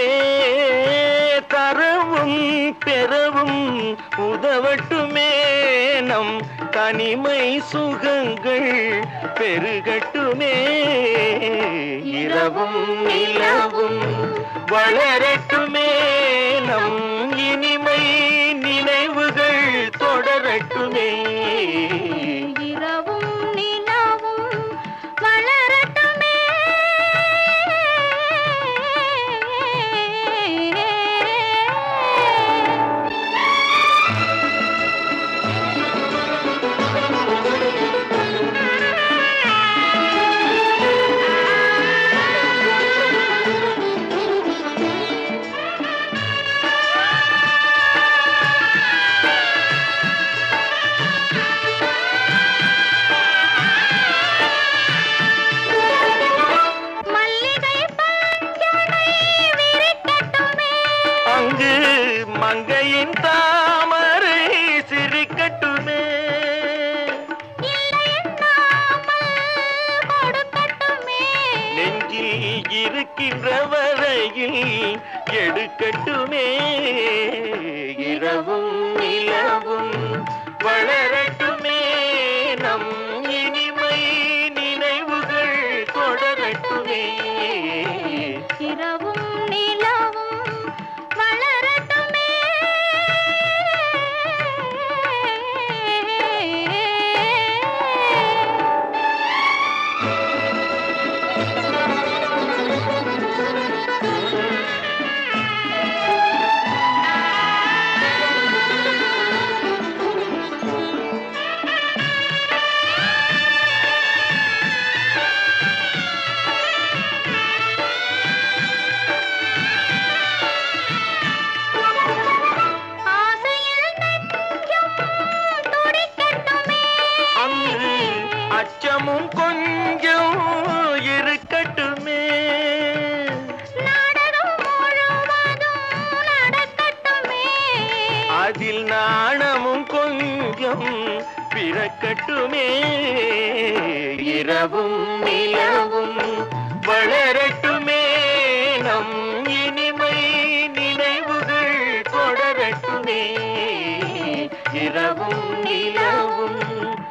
தரவும் பெறவும் உதவட்டுமே நம் தனிமை சுகங்கள் பெருகட்டுமே இரவும் நிலவும் வளரட்டுமே நம் இனிமை நினைவுகள் தொடரட்டுமே இரவும் நிலவும் வளரட்டுமே மல்லிகை பஞ்சனை விரிக்கட்டுமே அங்கு மங்கையின் தாமரை சிரிக்கட்டுமே இல்லை எண்ணாமல் கொடுக்கட்டுமே நெஞ்சில் இருக்கின்ற வரையில் எடுக்கட்டுமே இரவும் நிலவும் வளரட்டுமே நம் இனிமை நினைவுகள் தொடரட்டுமே இரவும் நிலவும் வளரட்டுமே ஆசையில் நெஞ்சம் துடிக்கட்டுமே அங்கு அச்சமும் கொஞ்சம் இருக்கட்டுமே நாடகம் முழுவதும் நடக்கட்டுமே அதில் நாணமும் கொஞ்சம் பிறக்கட்டுமே இரவும் நிலவும் வளரட்டுமே நம் இனிமை நினைவுகள் தொடரட்டுமே இரவும் நிலவும்